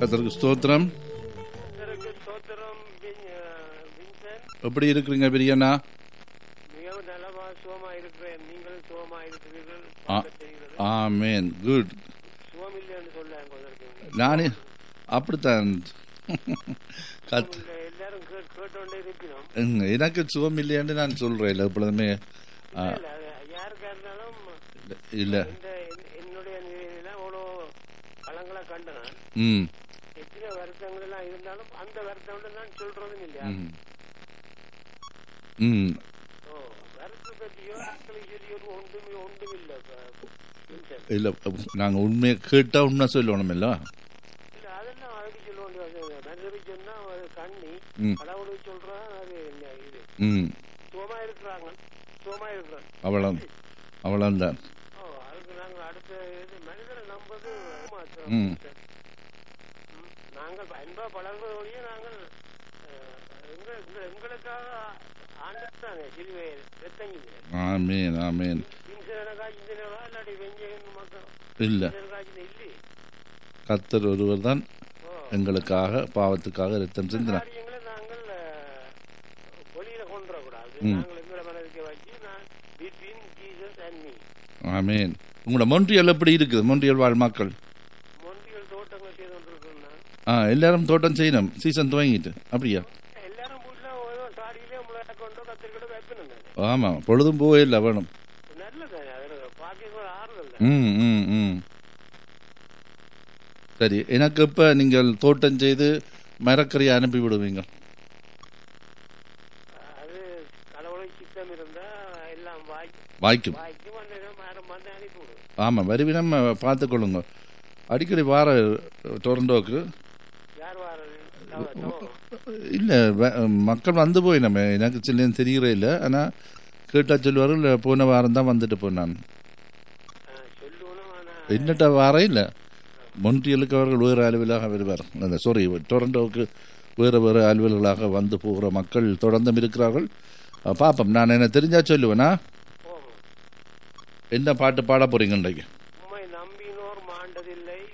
கத்தருக்கு ஸ்தோத்திரம் கர்த்தருக்கு ஸ்தோத்திரம் வின்- அஹ், வின்சென்ட் எப்படி இருக்கிறீங்க பிரியண்ணா மிகவும் நலமா சுகமா இருக்கிறேன் நீங்களும் சுகமா இருக்கிறீர்கள் ஆ. பார்க்க தெரிகிறது. ஆமேன் குட் சுகம் இல்லைன்னு சொல்ல கொண்டிருக்கேன் நானே அப்படித்தான் கத் இந்த எல்லாரும் கேட்- கேட்டோண்டே இருக்கிறோம் ம், எனக்கு சுகம் இல்லையான்னு நான் சொல்றேன் இல்லை எப்பொழுதுமே ஆ, இல்ல, அது யாருக்கா இருந்தாலும் இல்ல இந்த என்- என்னுடைய நிலையில அவ்வளோ பழங்களை கண்டன ம் எத்தனை வருத்தங்கள் எல்லாம் இருந்தாலும் அந்த வருத்தம் நான் சொல்றதும் இல்லையா ம். ம் ஓ வருத்த பற்றியோ ஆட்களை சொல்லியோ ஒன்றுமே ஒன்றும் இல்லை வின்சென்ட் இல்ல நாங்க உண்மையை கேட்டா உண்மை சொல்லணும் இல்ல இல்ல அதெல்லாம் அதுக்கு சொல்ல வேண்டிய நல்லது சொன்னா அது கண்ணி ம். கடவுளுக்கு சொல்றான் அது என்ன இது ம் சுகமா இருக்கிறாங்க சுகமா இருக்கிறாங்க அவ்வளவு அவ்வளவுதான் ஓ அதுக்கு நாங்க அடுத்த இது மனிதரை நம்பது மாத்திரம் ம். ம். நாங்கள் அன்பா பழகுவது வழியே நாங்கள் அஹ், எங்க- எங்க- எங்களுக்காக ஆண்டுத்தானே சிலுவை ரத்தங்கிது ஆமேன் ஆமேன் இன்சனக்கா இன்சனவா இல்லாட்டி வெஞ்சகன் மக்கள் இல்ல இன்சனக்காச்சு இல்லை கத்தர் ஒருவர் தான் ஓ எங்களுக்காக பாவத்துக்காக ரத்தம் சிந்தினார் காரியங்களை நாங்கள் அஹ், வெளியில கொண்டு வரக்கூடாது ம். நாங்கள் எங்களை மனதுக்கு வச்சு நான் between Jesus and me amen உங்களோட மொன்றியல் எப்படி இருக்குது மொன்றியல் வாழ் மக்கள் மொண்டிகள் தோட்டங்கள் செய்து கொண்டிருக்கோம் நான் ஆ எல்லாரும் தோட்டம் செய்யணும் சீசன் துவங்கிட்டு அப்படியா எல்லாரும் வீட்டுல ஏதோ சாடியிலே முளை கொண்டோ கத்திரிக்கொண்டோ வைக்கணும் தானே ஆமா பொழுதும் போவே இல்லை வேணும் நல்லது அது பாக்கியம் ஒரு ஆறுதல் ம் ம் ம் சரி எனக்கு இப்ப நீங்கள் தோட்டம் செய்து மரக்கறியை அனுப்பி விடுவீங்க அது கடவுளுக்கு சித்தம் இருந்தா எல்லாம் வாய்க்கு வாய்க்கும் வாய்க்கு வந்து மரம் வந்து அனுப்பி விடும் ஆமா வருவினம் பார்த்துக்கொள்ளுங்க அடிக்கடி வார டொரண்டோக்கு யார் வாரது தவ- தவம். இல்ல வ- மக்கள் வந்து போய் நம்ம எனக்கு சில்ல தெரிகிறே இல்லை ஆனா கேட்டா சொல்லுவார்கள் போன வாரம் தான் வந்துட்டு போனான் ஆ, சொல்லணும் ஆனா என்னட்ட வாரம் இல்லை மொன்றியலுக்கு அவர்கள் வேறு அலுவலாக வருவார் அந்த சாரி டொரண்டோவுக்கு வேறு வேறு அலுவல்களாக வந்து போகிற மக்கள் தொடர்ந்தும் இருக்கிறார்கள் அஹ், பாப்போம் நான் என்ன தெரிஞ்சா சொல்லுவேனா போகும் என்ன பாட்டு பாட போறீங்க இன்றைக்கு